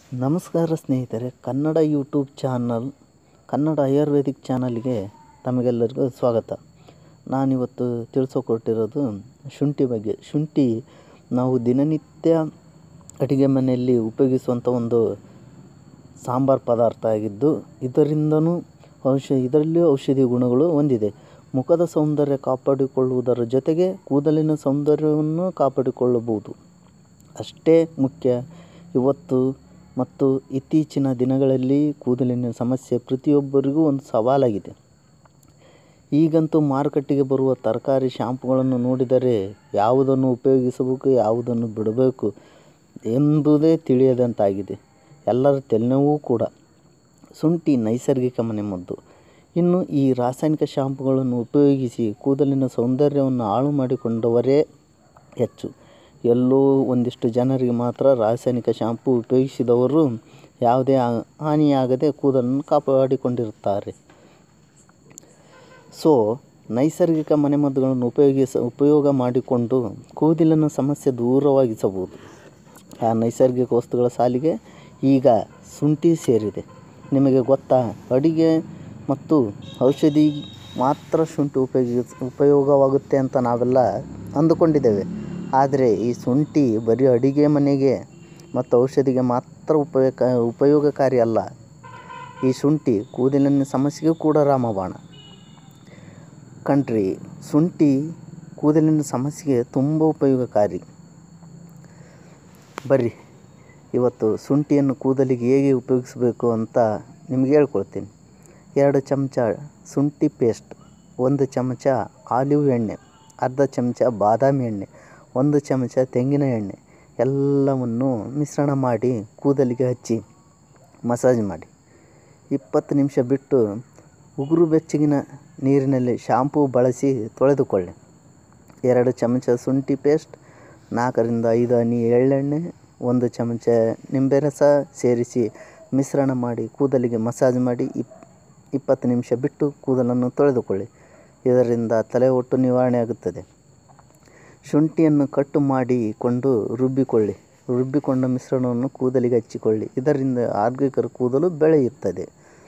ನಮಸ್ಕಾರ ಸ್ನೇಹಿತರೆ Kannada YouTube channel Kannada Ayurvedic ಚಾನಲ್ಗೆ ತಮಗೆಲ್ಲರಿಗೂ ಸ್ವಾಗತ ನಾನಿವತ್ತು ತಿಳಿಸೋಕೊಟ್ಟಿರೋದು ಶುಂಠಿ ಬಗ್ಗೆ ಶುಂಠಿ ನಾವು ದಿನನಿತ್ಯ ಅಡುಗೆ ಮನೆಯಲ್ಲಿ ಉಪಯೋಗಿಸುವಂಥ ಒಂದು ಸಾಂಬಾರು ಪದಾರ್ಥ ಆಗಿದ್ದು ಇದರಿಂದನೂ ಔಷ ಇದರಲ್ಲಿಯೂ ಔಷಧಿ ಗುಣಗಳು ಹೊಂದಿದೆ ಮುಖದ ಸೌಂದರ್ಯ ಕಾಪಾಡಿಕೊಳ್ಳುವುದರ ಜೊತೆಗೆ ಕೂದಲಿನ ಸೌಂದರ್ಯವನ್ನು ಕಾಪಾಡಿಕೊಳ್ಳಬಹುದು ಅಷ್ಟೇ ಮುಖ್ಯ ಇವತ್ತು ಮತ್ತು ಇತ್ತೀಚಿನ ದಿನಗಳಲ್ಲಿ ಕೂದಲಿನ ಸಮಸ್ಯೆ ಪ್ರತಿಯೊಬ್ಬರಿಗೂ ಒಂದು ಸವಾಲಾಗಿದೆ ಈಗಂತೂ ಮಾರುಕಟ್ಟೆಗೆ ಬರುವ ತರಕಾರಿ ಶಾಂಪುಗಳನ್ನು ನೋಡಿದರೆ ಯಾವುದನ್ನು ಉಪಯೋಗಿಸಬೇಕು ಯಾವುದನ್ನು ಬಿಡಬೇಕು ಎಂಬುದೇ ತಿಳಿಯದಂತಾಗಿದೆ ಎಲ್ಲರ ತಲೆನೋವು ಕೂಡ ಶುಂಠಿ ನೈಸರ್ಗಿಕ ಮನೆಮದ್ದು ಇನ್ನು ಈ ರಾಸಾಯನಿಕ ಶಾಂಪುಗಳನ್ನು ಉಪಯೋಗಿಸಿ ಕೂದಲಿನ ಸೌಂದರ್ಯವನ್ನು ಹಾಳು ಮಾಡಿಕೊಂಡವರೇ ಹೆಚ್ಚು ಎಲ್ಲೋ ಒಂದಿಷ್ಟು ಜನರಿಗೆ ಮಾತ್ರ ರಾಸಾಯನಿಕ ಶಾಂಪು ಉಪಯೋಗಿಸಿದವರು ಯಾವುದೇ ಹಾನಿಯಾಗದೆ ಕೂದಲನ್ನು ಕಾಪಾಡಿಕೊಂಡಿರುತ್ತಾರೆ ಸೊ ನೈಸರ್ಗಿಕ ಮನೆಮದ್ದುಗಳನ್ನು ಉಪಯೋಗಿಸ ಉಪಯೋಗ ಮಾಡಿಕೊಂಡು ಕೂದಲಿನ ಸಮಸ್ಯೆ ದೂರವಾಗಿಸಬಹುದು ಆ ನೈಸರ್ಗಿಕ ವಸ್ತುಗಳ ಸಾಲಿಗೆ ಈಗ ಶುಂಠಿ ಸೇರಿದೆ ನಿಮಗೆ ಗೊತ್ತಾ ಅಡಿಗೆ ಮತ್ತು ಔಷಧಿ ಮಾತ್ರ ಶುಂಠಿ ಉಪಯೋಗಿಸ ಉಪಯೋಗವಾಗುತ್ತೆ ಅಂತ ನಾವೆಲ್ಲ ಅಂದುಕೊಂಡಿದ್ದೇವೆ ಆದರೆ ಈ ಶುಂಠಿ ಬರೀ ಅಡಿಗೆ ಮನೆಗೆ ಮತ್ತು ಔಷಧಿಗೆ ಮಾತ್ರ ಉಪಯೋಗ ಉಪಯೋಗಕಾರಿ ಅಲ್ಲ ಈ ಶುಂಠಿ ಕೂದಲಿನ ಸಮಸ್ಯೆಗೂ ಕೂಡ ರಾಮಬಾಣ ಕಣ್ರಿ ಶುಂಠಿ ಕೂದಲಿನ ಸಮಸ್ಯೆಗೆ ತುಂಬ ಉಪಯೋಗಕಾರಿ ಬರ್ರಿ ಇವತ್ತು ಶುಂಠಿಯನ್ನು ಕೂದಲಿಗೆ ಹೇಗೆ ಉಪಯೋಗಿಸಬೇಕು ಅಂತ ನಿಮ್ಗೆ ಹೇಳ್ಕೊಳ್ತೀನಿ ಎರಡು ಚಮಚ ಶುಂಠಿ ಪೇಸ್ಟ್ ಒಂದು ಚಮಚ ಆಲಿವ್ ಎಣ್ಣೆ ಅರ್ಧ ಚಮಚ ಬಾದಾಮಿ ಎಣ್ಣೆ ಒಂದು ಚಮಚ ತೆಂಗಿನ ಎಣ್ಣೆ ಎಲ್ಲವನ್ನು ಮಿಶ್ರಣ ಮಾಡಿ ಕೂದಲಿಗೆ ಹಚ್ಚಿ ಮಸಾಜ್ ಮಾಡಿ ಇಪ್ಪತ್ತು ನಿಮಿಷ ಬಿಟ್ಟು ಉಗುರು ಬೆಚ್ಚಗಿನ ನೀರಿನಲ್ಲಿ ಶಾಂಪೂ ಬಳಸಿ ತೊಳೆದುಕೊಳ್ಳಿ ಎರಡು ಚಮಚ ಶುಂಠಿ ಪೇಸ್ಟ್ ನಾಲ್ಕರಿಂದ ಐದು ಹನಿ ಎಳ್ಳೆಣ್ಣೆ ಒಂದು ಚಮಚ ನಿಂಬೆ ರಸ ಸೇರಿಸಿ ಮಿಶ್ರಣ ಮಾಡಿ ಕೂದಲಿಗೆ ಮಸಾಜ್ ಮಾಡಿ ಇಪ್ ಇಪ್ಪತ್ತು ನಿಮಿಷ ಬಿಟ್ಟು ಕೂದಲನ್ನು ತೊಳೆದುಕೊಳ್ಳಿ ಇದರಿಂದ ತಲೆ ಒಟ್ಟು ನಿವಾರಣೆ ಆಗುತ್ತದೆ ಶುಂಠಿಯನ್ನು ಕಟ್ಟು ಮಾಡಿಕೊಂಡು ರುಬ್ಬಿಕೊಳ್ಳಿ ರುಬ್ಬಿಕೊಂಡ ಮಿಶ್ರಣವನ್ನು ಕೂದಲಿಗೆ ಹಚ್ಚಿಕೊಳ್ಳಿ ಇದರಿಂದ ಆರೋಗ್ಯಕರ ಕೂದಲು ಬೆಳೆಯುತ್ತದೆ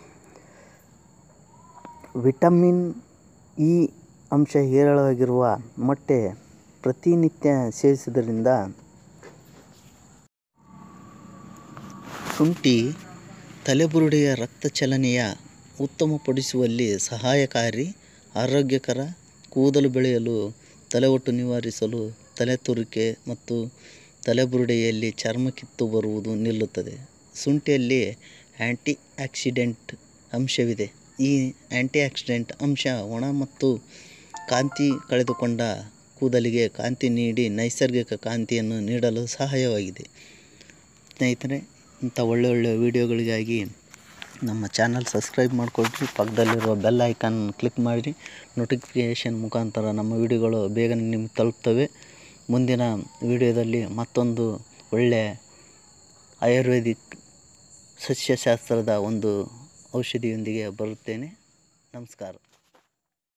ವಿಟಮಿನ್ ಇ ಅಂಶ ಹೇರಳವಾಗಿರುವ ಮೊಟ್ಟೆ ಪ್ರತಿನಿತ್ಯ ಸೇವಿಸುವುದರಿಂದ ಶುಂಠಿ ತಲೆಬುರುಡೆಯ ರಕ್ತ ಚಲನೆಯ ಉತ್ತಮಪಡಿಸುವಲ್ಲಿ ಸಹಾಯಕಾರಿ ಆರೋಗ್ಯಕರ ಕೂದಲು ಬೆಳೆಯಲು ತಲೆಹೊಟ್ಟು ನಿವಾರಿಸಲು ತಲೆ ತುರಿಕೆ ಮತ್ತು ತಲೆಬುರುಡೆಯಲ್ಲಿ ಚರ್ಮ ಕಿತ್ತು ಬರುವುದು ನಿಲ್ಲುತ್ತದೆ ಶುಂಠಿಯಲ್ಲಿ ಆ್ಯಂಟಿ ಆಕ್ಸಿಡೆಂಟ್ ಅಂಶವಿದೆ ಈ ಆ್ಯಂಟಿ ಆಕ್ಸಿಡೆಂಟ್ ಅಂಶ ಒಣ ಮತ್ತು ಕಾಂತಿ ಕಳೆದುಕೊಂಡ ಕೂದಲಿಗೆ ಕಾಂತಿ ನೀಡಿ ನೈಸರ್ಗಿಕ ಕಾಂತಿಯನ್ನು ನೀಡಲು ಸಹಾಯವಾಗಿದೆ ಸ್ನೇಹಿತರೆ ಇಂಥ ಒಳ್ಳೆ ಒಳ್ಳೆಯ ವೀಡಿಯೋಗಳಿಗಾಗಿ ನಮ್ಮ ಚಾನಲ್ ಸಬ್ಸ್ಕ್ರೈಬ್ ಮಾಡಿಕೊಡ್ರಿ ಪಕ್ಕದಲ್ಲಿರುವ ಬೆಲ್ ಐಕಾನ್ ಕ್ಲಿಕ್ ಮಾಡಿರಿ ನೋಟಿಫಿಕೇಷನ್ ಮುಖಾಂತರ ನಮ್ಮ ವೀಡಿಯೋಗಳು ಬೇಗನೆ ನಿಮ್ಗೆ ತಲುಪ್ತವೆ ಮುಂದಿನ ವೀಡಿಯೋದಲ್ಲಿ ಮತ್ತೊಂದು ಒಳ್ಳೆಯ ಆಯುರ್ವೇದಿಕ್ ಸಸ್ಯಶಾಸ್ತ್ರದ ಒಂದು ಔಷಧಿಯೊಂದಿಗೆ ಬರುತ್ತೇನೆ ನಮಸ್ಕಾರ